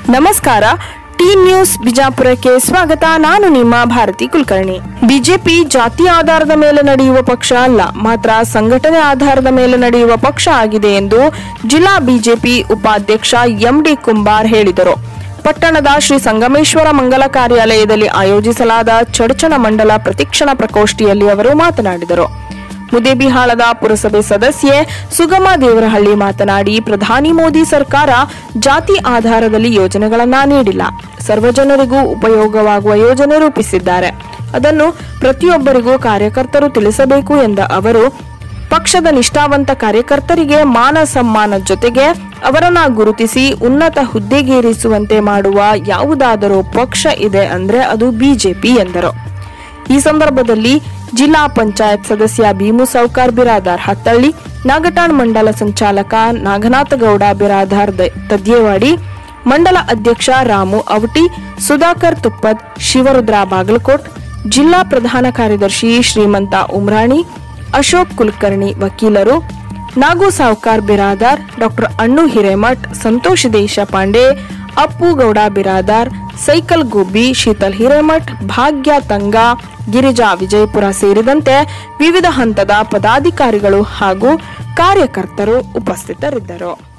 ನಮಸ್ಕಾರ T news ಬಿಜಾಪುರಕ್ಕೆ ಸ್ವಾಗತ ನಾನು ನಿಮ್ಮ ಭಾರತಿ ಕುಲಕರ್ಣಿ ಬಿಜೆಪಿ ಜಾತಿ ಆಧಾರದ ಮೇಲೆ ನಡೆಯುವ ಪಕ್ಷ ಅಲ್ಲ ಮಾತ್ರ ಸಂಘಟನೆ ಆಧಾರದ ಮೇಲೆ ನಡೆಯುವ ಪಕ್ಷ ಆಗಿದೆ ಎಂದು ಜಿಲ್ಲಾ ಬಿಜೆಪಿ ಉಪಾಧ್ಯಕ್ಷ ಎಂಡಿ ಕುಂಬಾರ್ ಹೇಳಿದರು ಪಟ್ಟಣದ ಶ್ರೀ ಸಂಗಮೇಶ್ವರ ಮಂಗಲ ಕಾರ್ಯಾಲಯದಲ್ಲಿ ಆಯೋಜಿಸಲಾದ ಚಡಚಣ ಮಂಡಲ ಪ್ರತಿಕ್ಷಣ ಪ್ರಕೋಷ್ಠಿಯಲ್ಲಿ ಅವರು ಮಾತನಾಡಿದರು ಮುದೇಬಿಹಾಳದ ಪುರಸಭೆ ಸದಸ್ಯೆ ಸುಗಮ ದೇವರಹಳ್ಳಿ ಮಾತನಾಡಿ ಪ್ರಧಾನಿ ಮೋದಿ ಸರ್ಕಾರ ಜಾತಿ ಆಧಾರದಲ್ಲಿ ಯೋಜನೆಗಳನ್ನ ನೀಡಿಲ್ಲ ಸರ್ವಜನರಿಗೂ ಉಪಯೋಗವಾಗುವ ಯೋಜನೆ ರೂಪಿಸಿದ್ದಾರೆ ಅದನ್ನು ಪ್ರತಿಯೊಬ್ಬರಿಗೂ ಕಾರ್ಯಕರ್ತರು ತಿಳಿಸಬೇಕು ಎಂದ ಅವರು ಪಕ್ಷದ ನಿಷ್ಠಾವಂತ ಕಾರ್ಯಕರ್ತರಿಗೆ ಮಾನ ಸಮ್ಮಾನ ಜೊತೆಗೆ ಅವರನ್ನ ಗುರುತಿಸಿ ಉನ್ನತ ಹುದ್ದೆಗೇರಿಸುವಂತೆ ಮಾಡುವ ಯಾವುದಾದರೂ ಪಕ್ಷ ಇದೆ ಅಂದ್ರೆ ಅದು ಬಿಜೆಪಿ ಎಂದರು ಈ ಸಂದರ್ಭದಲ್ಲಿ ಜಿಲ್ಲಾ ಪಂಚಾಯತ್ ಸದಸ್ಯ ಭೀಮು ಸೌಕಾರ್ ಬಿರಾದಾರ್ ಹತ್ತಳ್ಳಿ ನಾಗಟಾಣ್ ಮಂಡಲ ಸಂಚಾಲಕ ನಾಗನಾಥಗೌಡ ಬಿರಾದಾರ್ ದ- ತದ್ಯೇವಾಡಿ ಮಂಡಲ ಅಧ್ಯಕ್ಷ ರಾಮು ಅವಟಿ ಸುಧಾಕರ್ ತುಪ್ಪದ್ ಶಿವರುದ್ರ ಬಾಗಲಕೋಟ್ ಜಿಲ್ಲಾ ಪ್ರಧಾನ ಕಾರ್ಯದರ್ಶಿ ಶ್ರೀಮಂತ ಉಮ್ರಾಣಿ ಅಶೋಕ್ ಕುಲಕರ್ಣಿ ವಕೀಲರು ನಾಗು ಸಾವ್ಕಾರ್ ಬಿರಾದಾರ್ ಡಾಕ್ಟರ್ ಅಣ್ಣು ಹಿರೇಮಠ್ ಸಂತೋಷ್ ದೇಶಪಾಂಡೆ ಅಪ್ಪು ಗೌಡ ಬಿರಾದಾರ್ ಸೈಕಲ್ ಗುಬ್ಬಿ ಶೀತಲ್ ಹಿರೇಮಠ್ ಭಾಗ್ಯ ತಂಗ ಗಿರಿಜಾ ವಿಜಯಪುರ ಸೇರಿದಂತೆ ವಿವಿಧ ಹಂತದ ಪದಾಧಿಕಾರಿಗಳು ಹಾಗೂ ಕಾರ್ಯಕರ್ತರು ಉಪಸ್ಥಿತರಿದ್ದರು